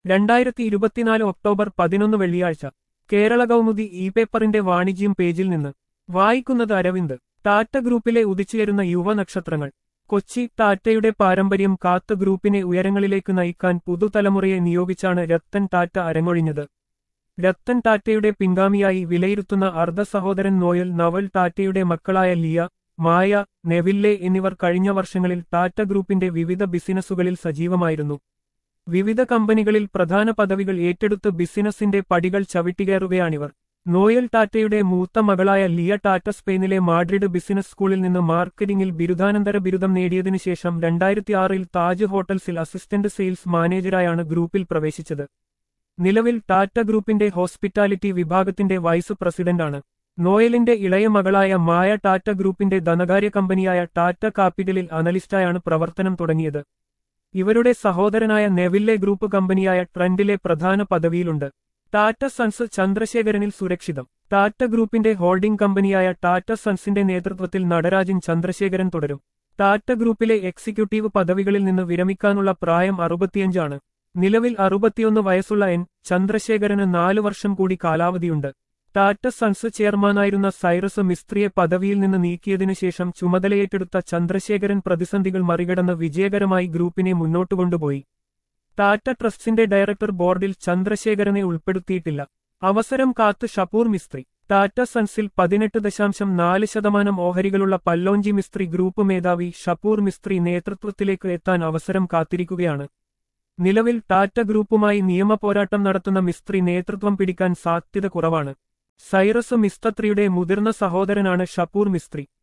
രണ്ടായിരത്തി ഇരുപത്തിനാല് ഒക്ടോബർ പതിനൊന്ന് വെള്ളിയാഴ്ച കേരള കൗമുദി ഇ പേപ്പറിന്റെ വാണിജ്യം പേജിൽ നിന്ന് വായിക്കുന്നത് അരവിന്ദ് ടാറ്റ ഗ്രൂപ്പിലെ ഉദിച്ചുയരുന്ന യുവ നക്ഷത്രങ്ങൾ കൊച്ചി ടാറ്റയുടെ പാരമ്പര്യം കാത്ത് ഗ്രൂപ്പിനെ ഉയരങ്ങളിലേക്ക് നയിക്കാൻ പുതുതലമുറയെ നിയോഗിച്ചാണ് രത്തൻ ടാറ്റ അരങ്ങൊഴിഞ്ഞത് രത്തൻ ടാറ്റയുടെ പിൻഗാമിയായി വിലയിരുത്തുന്ന അർദ്ധ സഹോദരൻ നോയൽ നവൽ ടാറ്റയുടെ മക്കളായ ലിയ മായ നെവില്ലെ എന്നിവർ കഴിഞ്ഞ വർഷങ്ങളിൽ ടാറ്റ ഗ്രൂപ്പിന്റെ വിവിധ ബിസിനസ്സുകളിൽ സജീവമായിരുന്നു വിവിധ കമ്പനികളിൽ പ്രധാന പദവികൾ ഏറ്റെടുത്ത് ബിസിനസിന്റെ പടികൾ ചവിട്ടികയറുകയാണിവർ നോയൽ ടാറ്റയുടെ മൂത്ത മകളായ ലിയ ടാറ്റ സ്പെയിനിലെ മാഡ്രിഡ് ബിസിനസ് സ്കൂളിൽ നിന്ന് മാർക്കറ്റിംഗിൽ ബിരുദാനന്തര ബിരുദം നേടിയതിനു ശേഷം രണ്ടായിരത്തി ആറിൽ താജ് ഹോട്ടൽസിൽ അസിസ്റ്റന്റ് സെയിൽസ് മാനേജരായാണ് ഗ്രൂപ്പിൽ പ്രവേശിച്ചത് നിലവിൽ ടാറ്റ ഗ്രൂപ്പിന്റെ ഹോസ്പിറ്റാലിറ്റി വിഭാഗത്തിന്റെ വൈസ് പ്രസിഡന്റാണ് നോയലിന്റെ ഇളയ മകളായ മായ ടാറ്റ ഗ്രൂപ്പിന്റെ ധനകാര്യ കമ്പനിയായ ടാറ്റ കാപ്പിറ്റലിൽ അനലിസ്റ്റായാണ് പ്രവർത്തനം തുടങ്ങിയത് ഇവരുടെ സഹോദരനായ നെവില്ലെ ഗ്രൂപ്പ് കമ്പനിയായ ട്രെൻഡിലെ പ്രധാന പദവിയിലുണ്ട് ടാറ്റ സൺസ് ചന്ദ്രശേഖരനിൽ സുരക്ഷിതം ടാറ്റ ഗ്രൂപ്പിന്റെ ഹോൾഡിംഗ് കമ്പനിയായ ടാറ്റ സൺസിന്റെ നേതൃത്വത്തിൽ നടരാജൻ ചന്ദ്രശേഖരൻ തുടരും ടാറ്റ ഗ്രൂപ്പിലെ എക്സിക്യൂട്ടീവ് പദവികളിൽ നിന്ന് വിരമിക്കാനുള്ള പ്രായം അറുപത്തിയഞ്ചാണ് നിലവിൽ അറുപത്തിയൊന്ന് വയസ്സുള്ള എൻ ചന്ദ്രശേഖരന് നാലു വർഷം കൂടി കാലാവധിയുണ്ട് ടാറ്റ സൺസ് ചെയർമാനായിരുന്ന സൈറസ് മിസ്ത്രിയെ പദവിയിൽ നിന്ന് നീക്കിയതിനു ശേഷം ചുമതലയേറ്റെടുത്ത ചന്ദ്രശേഖരൻ പ്രതിസന്ധികൾ മറികടന്ന് വിജയകരമായി ഗ്രൂപ്പിനെ മുന്നോട്ടു കൊണ്ടുപോയി ടാറ്റ ട്രസ്റ്റിന്റെ ഡയറക്ടർ ബോർഡിൽ ചന്ദ്രശേഖരനെ ഉൾപ്പെടുത്തിയിട്ടില്ല അവസരം കാത്ത് ഷപൂർ മിസ്ത്രി ടാറ്റ സൺസിൽ പതിനെട്ട് ദശാംശം നാല് ശതമാനം ഓഹരികളുള്ള പല്ലോഞ്ചി മിസ്ത്രി ഗ്രൂപ്പ് മേധാവി ഷപൂർ മിസ്ത്രി നേതൃത്വത്തിലേക്ക് എത്താൻ അവസരം കാത്തിരിക്കുകയാണ് നിലവിൽ ടാറ്റ ഗ്രൂപ്പുമായി നിയമ പോരാട്ടം നടത്തുന്ന മിസ്ത്രി നേതൃത്വം പിടിക്കാൻ സാധ്യത കുറവാണ് സൈറസ് മിസ്തത്രിയുടെ മുതിർന്ന സഹോദരനാണ് ഷപൂർ മിസ്ത്രി